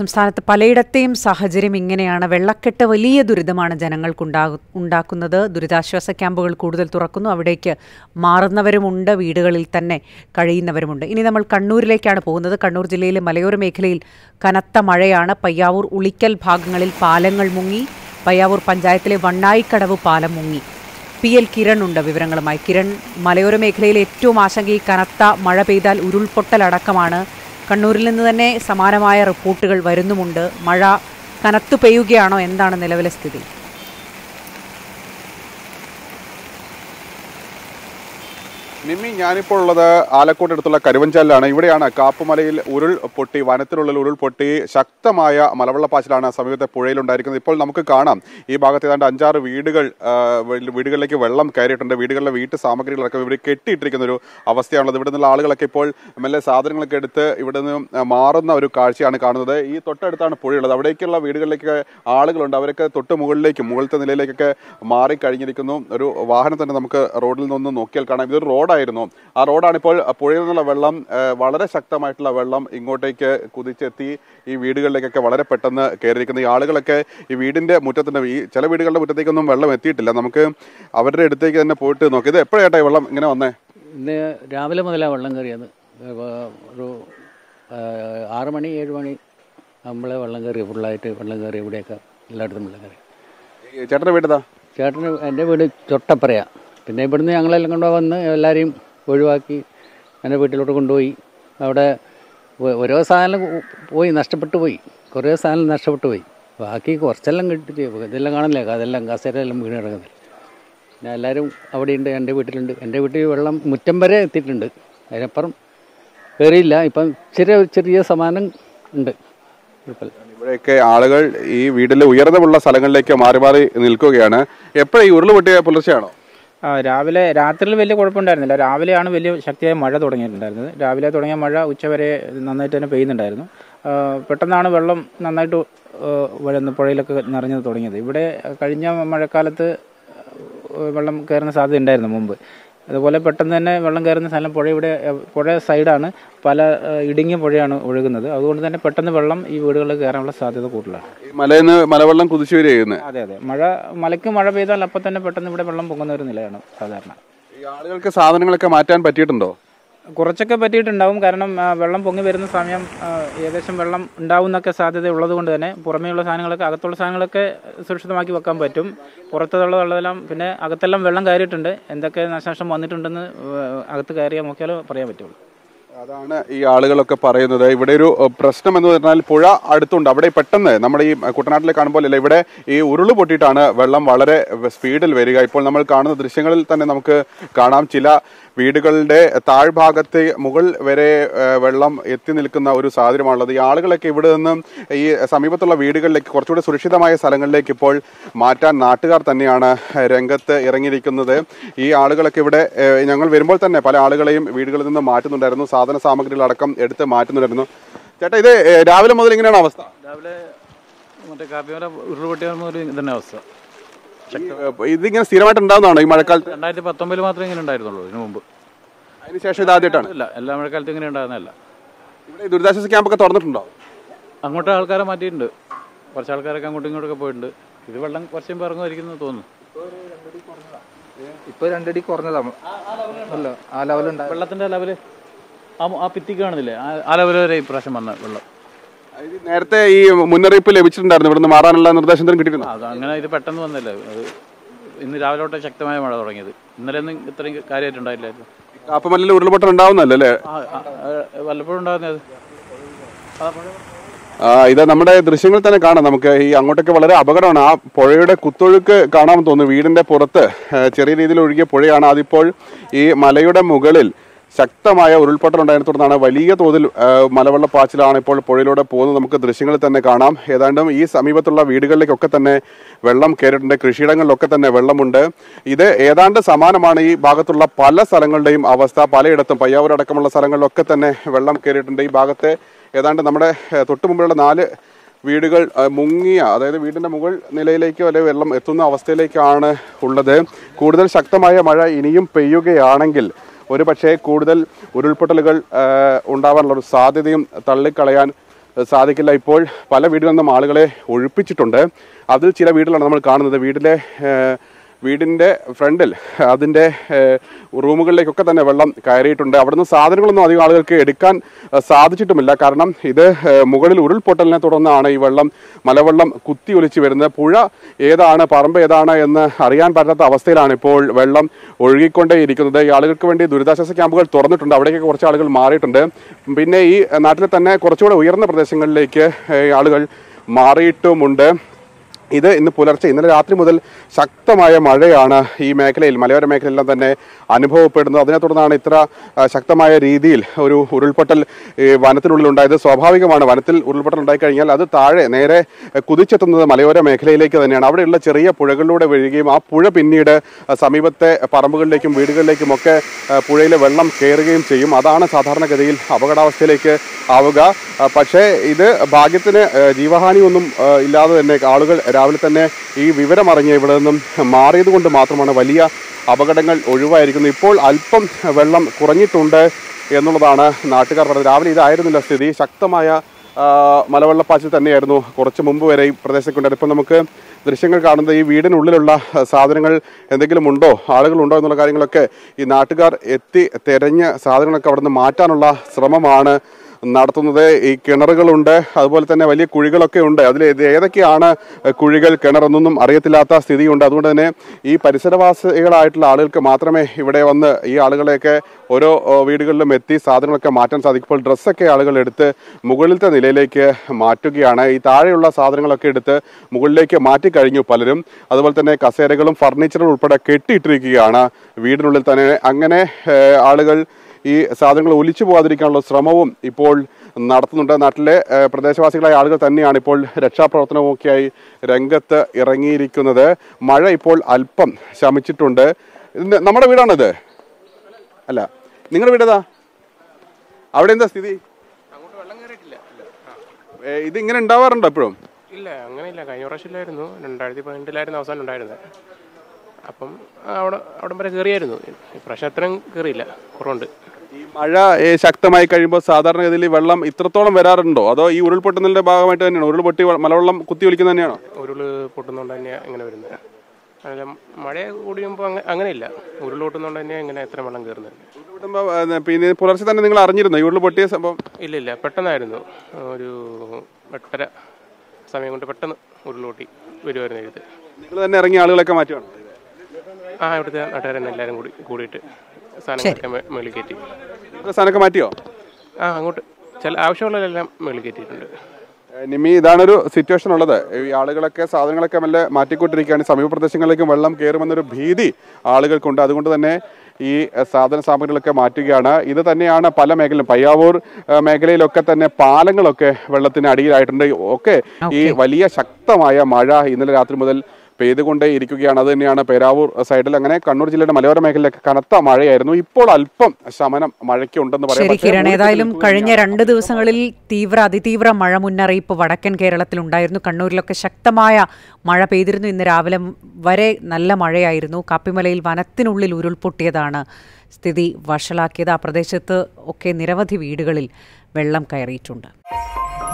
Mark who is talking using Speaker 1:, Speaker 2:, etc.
Speaker 1: സംസ്ഥാനത്ത് പലയിടത്തെയും സാഹചര്യം ഇങ്ങനെയാണ് വെള്ളക്കെട്ട് വലിയ ദുരിതമാണ് ജനങ്ങൾക്കുണ്ടാകു ഉണ്ടാക്കുന്നത് ദുരിതാശ്വാസ ക്യാമ്പുകൾ കൂടുതൽ തുറക്കുന്നു അവിടേക്ക് മാറുന്നവരുമുണ്ട് വീടുകളിൽ തന്നെ കഴിയുന്നവരുമുണ്ട് ഇനി നമ്മൾ കണ്ണൂരിലേക്കാണ് പോകുന്നത് കണ്ണൂർ ജില്ലയിലെ മലയോര മേഖലയിൽ കനത്ത മഴയാണ് പയ്യാവൂർ ഉളിക്കൽ ഭാഗങ്ങളിൽ പാലങ്ങൾ മുങ്ങി പയ്യാവൂർ പഞ്ചായത്തിലെ വണ്ണായിക്കടവ് പാലം മുങ്ങി പി എൽ കിരൺ ഉണ്ട് വിവരങ്ങളുമായി കിരൺ മലയോര മേഖലയിൽ ഏറ്റവും ആശങ്ക ഈ കനത്ത മഴ പെയ്താൽ ഉരുൾപൊട്ടലടക്കമാണ് കണ്ണൂരിൽ നിന്ന് തന്നെ സമാനമായ റിപ്പോർട്ടുകൾ വരുന്നുമുണ്ട് മഴ കനത്തു പെയ്യുകയാണോ എന്താണ് നിലവിലെ സ്ഥിതി
Speaker 2: നിമ്മി ഞാനിപ്പോൾ ഉള്ളത് ആലക്കോട് അടുത്തുള്ള കരുവഞ്ചാലിലാണ് ഇവിടെയാണ് കാപ്പുമലയിൽ ഉരുൾ പൊട്ടി വനത്തിനുള്ളിൽ ഉരുൾ പൊട്ടി ശക്തമായ മലവെള്ളപ്പാച്ചിലാണ് സമീപത്തെ പുഴയിലുണ്ടായിരിക്കുന്നത് ഇപ്പോൾ നമുക്ക് കാണാം ഈ ഭാഗത്ത് ഏതാണ്ട് അഞ്ചാറ് വീടുകൾ ആ, വീ- വീടുകളിലേക്ക് വെള്ളം കയറിയിട്ടുണ്ട് വീടുകളിലെ വീട്ടു സാമഗ്രികളൊക്കെ ഇവർ കെട്ടിയിട്ടിരിക്കുന്ന ഒരു അവസ്ഥയാണുള്ളത് ഇവിടെ നിന്നുള്ള ആളുകളൊക്കെ ഇപ്പോൾ മെല്ലെ സാധനങ്ങളൊക്കെ എടുത്ത് ഇവിടെ നിന്ന് മാറുന്ന ഒരു കാഴ്ചയാണ് കാണുന്നത് ഈ തൊട്ടടുത്താണ് പുഴയുള്ളത് അവിടേക്കുള്ള വീടുകളിലേക്ക് ആളുകളുണ്ട് അവരൊക്കെ തൊട്ട് മുകളിലേക്ക് മുകളിലത്തെ നിലയിലേക്കൊക്കെ മാറി കഴിഞ്ഞിരിക്കുന്നു ഒരു വാഹനം തന്നെ നമുക്ക് റോഡിൽ നിന്ന് നോക്കിയാൽ കാണാം ഇതൊരു റോഡായിരുന്നു ആ റോഡാണ് ഇപ്പോൾ പുഴയിൽ നിന്നുള്ള വെള്ളം ആ, വളരെ ശക്തമായിട്ടുള്ള വെള്ളം ഇങ്ങോട്ടേക്ക് കുതിച്ചെത്തി ഈ വീടുകളിലേക്കൊക്കെ വളരെ പെട്ടെന്ന് കയറിയിരിക്കുന്നു ഈ ആളുകളൊക്കെ ഈ വീടിന്റെ മുറ്റത്തിന്റെ ഈ ചില വീടുകളുടെ മുറ്റത്തേക്കൊന്നും വെള്ളം എത്തിയിട്ടില്ല നമുക്ക് അവരുടെ അടുത്തേക്ക് തന്നെ പോയിട്ട് നോക്കി ഇത് എപ്പോഴായിട്ടാ ഈ വെള്ളം ഇങ്ങനെ വന്നേ
Speaker 3: ഇന്ന് രാവിലെ മുതലാണ് വെള്ളം കയറിയത് ഏഹ് ഒരു ഏഹ് ആറ് മണി ഏഴ് മണി ആകുമ്പോഴേ വെള്ളം കയറി ഫുള്ളായിട്ട് വെള്ളം കയറി ഇവിടെയൊക്കെ എല്ലായിടത്തും വെള്ളം കയറി
Speaker 2: ഈ ചേട്ടന്റെ വീട്ടിതാ
Speaker 3: ചേട്ടന് എൻ്റെ വീട് ചൊട്ടപ്പറയാ പിന്നെ ഇവിടുന്ന് ഞങ്ങളെല്ലാം കൊണ്ടുപോയി വന്ന് എല്ലാവരെയും ഒഴിവാക്കി എൻ്റെ വീട്ടിലോട്ട് കൊണ്ടുപോയി അവിടെ ഒ- ഓരോ സാധനം പോയി നഷ്ടപ്പെട്ടു പോയി കുറേ സാധനം നഷ്ടപ്പെട്ടു പോയി ബാക്കി കുറച്ചെല്ലാം കിട്ടി ഇതെല്ലാം കാണില്ലേ അതെല്ലാം കസേരയെല്ലാം വീണ് കിടക്കുന്നത് പിന്നെ എല്ലാവരും അവിടെയുണ്ട് എൻ്റെ വീട്ടിലുണ്ട് എൻ്റെ വീട്ടിൽ വെള്ളം മുറ്റം വരെ എത്തിയിട്ടുണ്ട് അതിനപ്പുറം കയറിയില്ല ഇപ്പം ചെറിയ ചെറിയ സമാനം ഉണ്ട് കുഴപ്പമില്ല
Speaker 2: ഇവിടെയൊക്കെ ആളുകൾ ഈ വീടിലെ ഉയർന്നമുള്ള സ്ഥലങ്ങളിലേക്ക് മാറി മാറി നിൽക്കുകയാണ് എപ്പോഴാ ഈ ഉരുള് പൊട്ടിയ പുലർച്ചെയാണോ
Speaker 4: ആ രാവിലെ രാത്രിയിൽ വലിയ കുഴപ്പമുണ്ടായിരുന്നില്ല രാവിലെയാണ് വലിയ ശക്തിയായ മഴ തുടങ്ങിയിട്ടുണ്ടായിരുന്നത് രാവിലെ തുടങ്ങിയ മഴ ഉച്ചവരെ നന്നായിട്ട് തന്നെ പെയ്യുന്നുണ്ടായിരുന്നു ആ, പെട്ടെന്നാണ് വെള്ളം നന്നായിട്ട് ആ, വരുന്ന പുഴയിലൊക്കെ നിറഞ്ഞു തുടങ്ങിയത് ഇവിടെ കഴിഞ്ഞ മഴക്കാലത്ത് ആ, വെള്ളം കയറുന്ന സാധ്യത ഉണ്ടായിരുന്നു മുമ്പ് അതുപോലെ പെട്ടെന്ന് തന്നെ വെള്ളം കയറുന്ന സ്ഥലം പുഴ ഇവിടെ ആ, പുഴ സൈഡാണ് പല ആ, ഇടുങ്ങിയ പുഴയാണ് ഒഴുകുന്നത് അതുകൊണ്ട് തന്നെ പെട്ടെന്ന് വെള്ളം ഈ വീടുകളിൽ കയറാനുള്ള സാധ്യത കൂടുതലാണ്
Speaker 2: ഈ മലയിൽ നിന്ന് മലവെള്ളം കുതിച്ചു വരികയെന്ന്
Speaker 4: അതെ അതെ മഴ മലയ്ക്ക് മഴ പെയ്താൽ അപ്പം തന്നെ പെട്ടെന്ന് ഇവിടെ വെള്ളം പൊങ്ങുന്ന ഒരു നിലയാണ് സാധാരണ
Speaker 2: ഈ ആളുകൾക്ക് സാധനങ്ങളൊക്കെ മാറ്റാൻ പറ്റിയിട്ടുണ്ടോ
Speaker 4: കുറച്ചൊക്കെ പറ്റിയിട്ടുണ്ടാവും കാരണം ആ, വെള്ളം പൊങ്ങി വരുന്ന സമയം ആ, ഏകദേശം വെള്ളം ഉണ്ടാവുന്നൊക്കെ സാധ്യത ഉള്ളത് കൊണ്ട് തന്നെ പുറമേയുള്ള സാധനങ്ങളൊക്കെ അകത്തുള്ള സാധനങ്ങളൊക്കെ സുരക്ഷിതമാക്കി വെക്കാൻ പറ്റും പുറത്തുള്ളതെല്ലാം പിന്നെ അകത്തെല്ലാം വെള്ളം കയറിയിട്ടുണ്ട് എന്തൊക്കെ നാശനഷ്ടം വന്നിട്ടുണ്ടെന്ന് ആ, അകത്ത് കയറിയാൽ നോക്കിയാലോ പറയാൻ പറ്റുള്ളൂ
Speaker 2: അതാണ് ഈ ആളുകളൊക്കെ പറയുന്നത് ഇവിടെ ഒരു ഏഹ്, പ്രശ്നം എന്ന് പറഞ്ഞാൽ പുഴ അടുത്തുണ്ട് അവിടെ പെട്ടെന്ന് നമ്മുടെ ഈ കുട്ടനാട്ടിലെ കാണുമ്പോൾ അല്ല ഇവിടെ ഈ ഉരുള് പൊട്ടിയിട്ടാണ് വെള്ളം വളരെ സ്പീഡിൽ വരിക ഇപ്പോൾ നമ്മൾ കാണുന്ന ദൃശ്യങ്ങളിൽ തന്നെ നമുക്ക് കാണാം ചില വീടുകളുടെ താഴ്ഭാഗത്തെ മുകൾ വരെ ഏഹ്, വെള്ളം എത്തി നിൽക്കുന്ന ഒരു സാഹചര്യമാണുള്ളത് ഈ ആളുകളൊക്കെ ഇവിടെ നിന്നും ഈ സമീപത്തുള്ള വീടുകളിലേക്ക് കുറച്ചുകൂടി സുരക്ഷിതമായ സ്ഥലങ്ങളിലേക്ക് ഇപ്പോൾ മാറ്റാൻ നാട്ടുകാർ തന്നെയാണ് രംഗത്ത് ഇറങ്ങിയിരിക്കുന്നത് ഈ ആളുകളൊക്കെ ഇവിടെ ഏഹ്, ഞങ്ങൾ വരുമ്പോൾ തന്നെ പല ആളുകളെയും വീടുകളിൽ നിന്ന് മാറ്റുന്നുണ്ടായിരുന്നു സാധന സാമഗ്രികളടക്കം എടുത്ത് മാറ്റുന്നുണ്ടായിരുന്നു ചേട്ടാ ഇത് ഏഹ്, രാവിലെ മുതൽ ഇങ്ങനെയാണ് അവസ്ഥ
Speaker 5: രാവിലെ മറ്റേ കാപ്പിമല ഉരുൾപൊട്ടിയ മുതൽ ഇതന്നെ അവസ്ഥ
Speaker 2: ഏഹ്, ഇതിങ്ങനെ സ്ഥിരമായിട്ട് ഉണ്ടാവുന്നതാണോ ഈ മഴക്കാലത്ത്
Speaker 5: രണ്ടായിരത്തി പത്തൊമ്പതിൽ മാത്രമേ ഇങ്ങനെ ഉണ്ടായിരുന്നുള്ളൂ ഇതിനു മുമ്പ്
Speaker 2: അതിനുശേഷം ഇത് ആദ്യമായിട്ടാണ്
Speaker 5: ഇല്ല എല്ലാ മഴക്കാലത്തും ഇങ്ങനെ ഉണ്ടാകുന്നതല്ല
Speaker 2: ഇവിടെ ഈ ദുരിതാശ്വാസ ക്യാമ്പൊക്കെ തുറന്നിട്ടുണ്ടോ
Speaker 5: അങ്ങോട്ട് ആൾക്കാരെ മാറ്റിയിട്ടുണ്ട് കുറച്ച് ആൾക്കാരൊക്കെ അങ്ങോട്ടും ഇങ്ങോട്ടൊക്കെ പോയിട്ടുണ്ട് ഇത് വെള്ളം കുറച്ച് മുമ്പ് ഇറങ്ങുമായിരിക്കുന്നു തോന്നുന്നു
Speaker 6: ഇപ്പൊ രണ്ടടി കുറഞ്ഞതാണ് അല്ല ആ ലെവലുണ്ടായി
Speaker 5: വെള്ളത്തിന്റെ ലെവല് ആ ആ ഭിത്തിക്ക് കാണുന്നില്ലേ ആ- ആ ലെവൽ വരെ ഇപ്രാവശ്യം വന്ന വെള്ളം
Speaker 2: ഇത് നേരത്തെ ഈ മുന്നറിയിപ്പ് ലഭിച്ചിട്ടുണ്ടായിരുന്നു ഇവിടുന്ന് മാറാനുള്ള നിർദ്ദേശം കിട്ടിയിരുന്നു
Speaker 5: അത് അങ്ങനെ ഇത് പെട്ടെന്ന് വന്നല്ലേ അത് ഇന്ന് രാവിലെ തൊട്ടേ ശക്തമായ മഴ തുടങ്ങിയത് ഇന്നലെ ഒന്നും ഇത്രയും കാര്യമായിട്ടുണ്ടായില്ലായിരുന്നു
Speaker 2: കാപ്പമല്ലിൽ ഉരുൾപൊട്ടൽ ഉണ്ടാവുന്നല്ലേ അല്ലേ
Speaker 5: ആ ആ, ആ, വല്ലപ്പോഴും ഉണ്ടാകുന്നത്
Speaker 2: ആ, ഇത് നമ്മുടെ ദൃശ്യങ്ങൾ തന്നെ കാണാം നമുക്ക് ഈ അങ്ങോട്ടൊക്കെ വളരെ അപകടമാണ് ആ പുഴയുടെ കുത്തൊഴുക്ക് കാണാമെന്ന് തോന്നുന്നു വീടിന്റെ പുറത്ത് ആ, ചെറിയ രീതിയിൽ ഒഴുകിയ പുഴയാണ് അതിപ്പോൾ ഈ മലയുടെ മുകളിൽ ശക്തമായ ഉരുൾപൊട്ടൽ ഉണ്ടായതിനെ തുടർന്നാണ് വലിയ തോതിൽ ആ, മലവെള്ളപ്പാച്ചിലാണ് ഇപ്പോൾ പുഴയിലൂടെ പോകുന്നത് നമുക്ക് ദൃശ്യങ്ങളിൽ തന്നെ കാണാം ഏതാണ്ടും ഈ സമീപത്തുള്ള വീടുകളിലേക്കൊക്കെ തന്നെ വെള്ളം കയറിയിട്ടുണ്ട് കൃഷിയിടങ്ങളിലൊക്കെ തന്നെ വെള്ളമുണ്ട് ഇത് ഏതാണ്ട് സമാനമാണ് ഈ ഭാഗത്തുള്ള പല സ്ഥലങ്ങളുടെയും അവസ്ഥ പലയിടത്തും പയ്യാവൂർ അടക്കമുള്ള സ്ഥലങ്ങളിലൊക്കെ തന്നെ വെള്ളം കയറിയിട്ടുണ്ട് ഈ ഭാഗത്തെ ഏതാണ്ട് നമ്മുടെ ഏഹ്, തൊട്ടു മുമ്പിലുള്ള നാല് വീടുകൾ ഏഹ്, മുങ്ങിയ അതായത് വീടിന്റെ മുകൾ നിലയിലേക്കോ അല്ലെങ്കിൽ വെള്ളം എത്തുന്ന അവസ്ഥയിലേക്കാണ് ഉള്ളത് കൂടുതൽ ശക്തമായ മഴ ഇനിയും പെയ്യുകയാണെങ്കിൽ ഒരു പക്ഷേ കൂടുതൽ ഉരുൾപൊട്ടലുകൾ ഏഹ്, ഉണ്ടാവാനുള്ള ഒരു സാധ്യതയും തള്ളിക്കളയാൻ സാധിക്കില്ല ഇപ്പോൾ പല വീടുകളിൽ നിന്നും ആളുകളെ ഒഴിപ്പിച്ചിട്ടുണ്ട് അതിൽ ചില വീടുകളാണ് നമ്മൾ കാണുന്നത് വീട്ടിലെ ഏഹ്, വീടിൻ്റെ ഫ്രണ്ടിൽ അതിൻ്റെ ഏഹ്, റൂമുകളിലേക്കൊക്കെ തന്നെ വെള്ളം കയറിയിട്ടുണ്ട് അവിടുന്ന് സാധനങ്ങളൊന്നും അധികം ആളുകൾക്ക് എടുക്കാൻ ഏഹ്, സാധിച്ചിട്ടുമില്ല കാരണം ഇത് ഏഹ്, മുകളിൽ ഉരുൾപൊട്ടലിനെ തുടർന്നാണ് ഈ വെള്ളം മലവെള്ളം കുത്തി ഒലിച്ച് വരുന്നത് പുഴ ഏതാണ് പറമ്പ് ഏതാണ് എന്ന് അറിയാൻ പറ്റാത്ത അവസ്ഥയിലാണ് ഇപ്പോൾ വെള്ളം ഒഴുകിക്കൊണ്ടേയിരിക്കുന്നത് ഈ ആളുകൾക്ക് വേണ്ടി ദുരിതാശ്വാസ ക്യാമ്പുകൾ തുറന്നിട്ടുണ്ട് അവിടേക്ക് കുറച്ച് ആളുകൾ മാറിയിട്ടുണ്ട് പിന്നെ ഈ നാട്ടിലെ തന്നെ കുറച്ചുകൂടെ ഉയർന്ന പ്രദേശങ്ങളിലേക്ക് ഏഹ്, ആളുകൾ മാറിയിട്ടുമുണ്ട് ഇത് ഇന്ന് പുലർച്ചെ ഇന്നലെ രാത്രി മുതൽ ശക്തമായ മഴയാണ് ഈ മേഖലയിൽ മലയോര മേഖലയെല്ലാം തന്നെ അനുഭവപ്പെടുന്നത് അതിനെ തുടർന്നാണ് ഇത്ര ആ, ശക്തമായ രീതിയിൽ ഒരു ഉരുൾപൊട്ടൽ ഈ വനത്തിനുള്ളിൽ ഉണ്ടായത് സ്വാഭാവികമാണ് വനത്തിൽ ഉരുൾപൊട്ടൽ ഉണ്ടായിക്കഴിഞ്ഞാൽ അത് താഴെ നേരെ എ, കുതിച്ചെത്തുന്നത് മലയോര മേഖലയിലേക്ക് തന്നെയാണ് അവിടെയുള്ള ചെറിയ പുഴകളിലൂടെ വീഴുകയും ആ പുഴ പിന്നീട് ആ, സമീപത്തെ പറമ്പുകളിലേക്കും വീടുകളിലേക്കും ഒക്കെ ആ, പുഴയിലെ വെള്ളം കയറുകയും ചെയ്യും അതാണ് സാധാരണഗതിയിൽ അപകടാവസ്ഥയിലേക്ക് ആവുക ആ, പക്ഷേ ഇത് ഭാഗ്യത്തിന് ആ, ജീവഹാനിയൊന്നും ആ, ഇല്ലാതെ തന്നെ ആളുകൾ രാവിലെ തന്നെ ഈ വിവരം അറിഞ്ഞ് ഇവിടെ നിന്നും മാറിയത് കൊണ്ട് മാത്രമാണ് വലിയ അപകടങ്ങൾ ഒഴിവായിരിക്കുന്നത് ഇപ്പോൾ അല്പം വെള്ളം കുറഞ്ഞിട്ടുണ്ട് എന്നുള്ളതാണ് നാട്ടുകാർ പറഞ്ഞത് രാവിലെ ഇതായിരുന്നില്ല സ്ഥിതി ശക്തമായ ആ, മലവെള്ളപ്പാച്ചിൽ തന്നെയായിരുന്നു കുറച്ച് മുമ്പ് വരെ ഈ പ്രദേശത്തുണ്ടായിരുന്നു ഇപ്പോൾ നമുക്ക് ദൃശ്യങ്ങൾ കാണുന്നത് ഈ വീടിനുള്ളിലുള്ള ആ, സാധനങ്ങൾ എന്തെങ്കിലും ഉണ്ടോ ആളുകളുണ്ടോ എന്നുള്ള കാര്യങ്ങളൊക്കെ ഈ നാട്ടുകാർ എത്തി തെരഞ്ഞ് സാധനങ്ങളൊക്കെ അവിടെ നിന്ന് മാറ്റാനുള്ള ശ്രമമാണ് നടത്തുന്നത് ഈ കിണറുകളുണ്ട് അതുപോലെ തന്നെ വലിയ കുഴികളൊക്കെ ഉണ്ട് അതിൽ ഇത് ഏതൊക്കെയാണ് കുഴികൾ കിണറെന്നൊന്നും അറിയത്തില്ലാത്ത സ്ഥിതിയുണ്ട് അതുകൊണ്ട് തന്നെ ഈ പരിസരവാസികളായിട്ടുള്ള ആളുകൾക്ക് മാത്രമേ ഇവിടെ വന്ന് ഈ ആളുകളെയൊക്കെ ഓരോ ഓ, വീടുകളിലും എത്തി സാധനങ്ങളൊക്കെ മാറ്റാൻ സാധിക്കും ഇപ്പോൾ ഡ്രസ്സൊക്കെ ആളുകൾ എടുത്ത് മുകളിലത്തെ നിലയിലേക്ക് മാറ്റുകയാണ് ഈ താഴെയുള്ള സാധനങ്ങളൊക്കെ എടുത്ത് മുകളിലേക്ക് മാറ്റി കഴിഞ്ഞു പലരും അതുപോലെ തന്നെ കസേരകളും ഫർണിച്ചറും ഉൾപ്പെടെ കെട്ടിയിട്ടിരിക്കുകയാണ് വീടിനുള്ളിൽ തന്നെ അങ്ങനെ ഏഹ്, ആളുകൾ ഈ സാധനങ്ങൾ ഒലിച്ചു പോകാതിരിക്കാനുള്ള ശ്രമവും ഇപ്പോൾ നടത്തുന്നുണ്ട് നാട്ടിലെ ഏഹ്, പ്രദേശവാസികളായ ആളുകൾ തന്നെയാണ് ഇപ്പോൾ രക്ഷാപ്രവർത്തനമൊക്കെയായി രംഗത്ത് ഇറങ്ങിയിരിക്കുന്നത് മഴ ഇപ്പോൾ അല്പം ശമിച്ചിട്ടുണ്ട് ഇത് നമ്മുടെ വീടാണിത് അല്ല നിങ്ങളുടെ വീടേതാ അവിടെ എന്താ സ്ഥിതി
Speaker 7: അങ്ങോട്ട് വെള്ളം കയറിയിട്ടില്ല
Speaker 2: ഏഹ്, ഇത് ഇങ്ങനെ ഉണ്ടാവാറുണ്ടോ എപ്പോഴും
Speaker 7: ഇല്ല അങ്ങനെയില്ല കഴിഞ്ഞ പ്രാവശ്യമില്ലായിരുന്നു രണ്ടായിരത്തി പതിനെട്ടിലായിരുന്നു അവസാനം ഉണ്ടായിരുന്നത് അപ്പം അവിടെ അവിടം വരെ കയറിയായിരുന്നു ഇപ്രാവശ്യം അത്രയും കയറിയില്ല കുറവുണ്ട്
Speaker 2: ഈ മഴ ഏഹ്, ശക്തമായി കഴിയുമ്പോൾ സാധാരണഗതിയിൽ ഈ വെള്ളം ഇത്രത്തോളം വരാറുണ്ടോ അതോ ഈ ഉരുൾപൊട്ടുന്നതിന്റെ ഭാഗമായിട്ട് തന്നെയാണോ ഉരുൾപൊട്ടി വ- മലവെള്ളം കുത്തി ഒലിക്കുന്നത് തന്നെയാണോ
Speaker 7: ഉരുള് പൊട്ടുന്നതുകൊണ്ട് തന്നെയാണ് ഇങ്ങനെ വരുന്നത് അല്ല മഴ കൂടിയുമ്പോൾ അങ്ങനെ അങ്ങനെയില്ല ഉരുൾ പൊട്ടുന്നതുകൊണ്ട് തന്നെയാണ് ഇങ്ങനെ എത്ര വെള്ളം കയറുന്നത്
Speaker 2: ഉരുൾപൊട്ടുമ്പോ, ഏഹ്, പിന്നെ പുലർച്ചെ തന്നെ നിങ്ങൾ അറിഞ്ഞിരുന്നോ ഈ ഉരുൾ പൊട്ടിയ സംഭവം
Speaker 7: ഇല്ല ഇല്ല പെട്ടെന്നായിരുന്നു ഒരു എട്ടര സമയം കൊണ്ട് പെട്ടെന്ന് ഉരുൾ പൊട്ടി വരുമായിരുന്നു എഴുത്ത്
Speaker 2: നിങ്ങൾ തന്നെ ഇറങ്ങിയ ആളുകളൊക്കെ മാറ്റുവാണ്
Speaker 7: ആ ഇവിടുത്തെ നാട്ടുകാർ തന്നെ എല്ലാവരും കൂടി കൂടിയിട്ട് സാധനങ്ങളൊക്കെ മേ- മേളിൽ കയറ്റി
Speaker 2: നിങ്ങളുടെ സാധനമൊക്കെ മാറ്റിയോ
Speaker 7: ആ അങ്ങോട്ട് ചില ആവശ്യമുള്ളതെല്ലാം മേളിൽ കയറ്റിയിട്ടുണ്ട്
Speaker 2: ഏഹ്, നിമി ഇതാണൊരു സിറ്റുവേഷൻ ഉള്ളത് ഈ ആളുകളൊക്കെ സാധനങ്ങളൊക്കെ മെല്ലെ മാറ്റിക്കൊണ്ടിരിക്കുകയാണ് സമീപ പ്രദേശങ്ങളിലേക്കും വെള്ളം കയറുമെന്നൊരു ഭീതി ആളുകൾക്കുണ്ട് അതുകൊണ്ട് തന്നെ ഈ ഏഹ്, സാധന സാമഗ്രികളൊക്കെ മാറ്റുകയാണ് ഇത് തന്നെയാണ് പല മേഖലയിലും പയ്യാവൂർ ഏഹ്, മേഖലയിലൊക്കെ തന്നെ പാലങ്ങളൊക്കെ വെള്ളത്തിന് അടിയിലായിട്ടുണ്ട് ഒക്കെ ഈ വലിയ ശക്തമായ മഴ ഇന്നലെ രാത്രി മുതൽ പെയ്തുകൊണ്ടേ ഇരിക്കുകയാണ് അത് തന്നെയാണ് പേരാവൂർ സൈഡിൽ അങ്ങനെ കണ്ണൂർ ജില്ലയുടെ മലയോര മേഖലയിലൊക്കെ കനത്ത മഴയായിരുന്നു ഇപ്പോൾ അല്പം ശമനം മഴയ്ക്ക് ഉണ്ടെന്ന് പറയാം
Speaker 1: ശരി
Speaker 2: പക്ഷേ
Speaker 1: കിരൺ
Speaker 2: മൂടി
Speaker 1: ഏതായാലും
Speaker 2: നിൽക്കുകയാണ്.
Speaker 1: കഴിഞ്ഞ രണ്ട് ദിവസങ്ങളിൽ തീവ്ര അതിതീവ്ര മഴ മുന്നറിയിപ്പ് വടക്കൻ കേരളത്തിൽ ഉണ്ടായിരുന്നു കണ്ണൂരിലൊക്കെ ശക്തമായ മഴ പെയ്തിരുന്നു ഇന്ന് രാവിലെ വരെ നല്ല മഴയായിരുന്നു കാപ്പിമലയിൽ വനത്തിനുള്ളിൽ ഉരുൾപൊട്ടിയതാണ് സ്ഥിതി വഷളാക്കിയത് ആ പ്രദേശത്ത് ഒക്കെ നിരവധി വീടുകളിൽ വെള്ളം കയറിയിട്ടുണ്ട്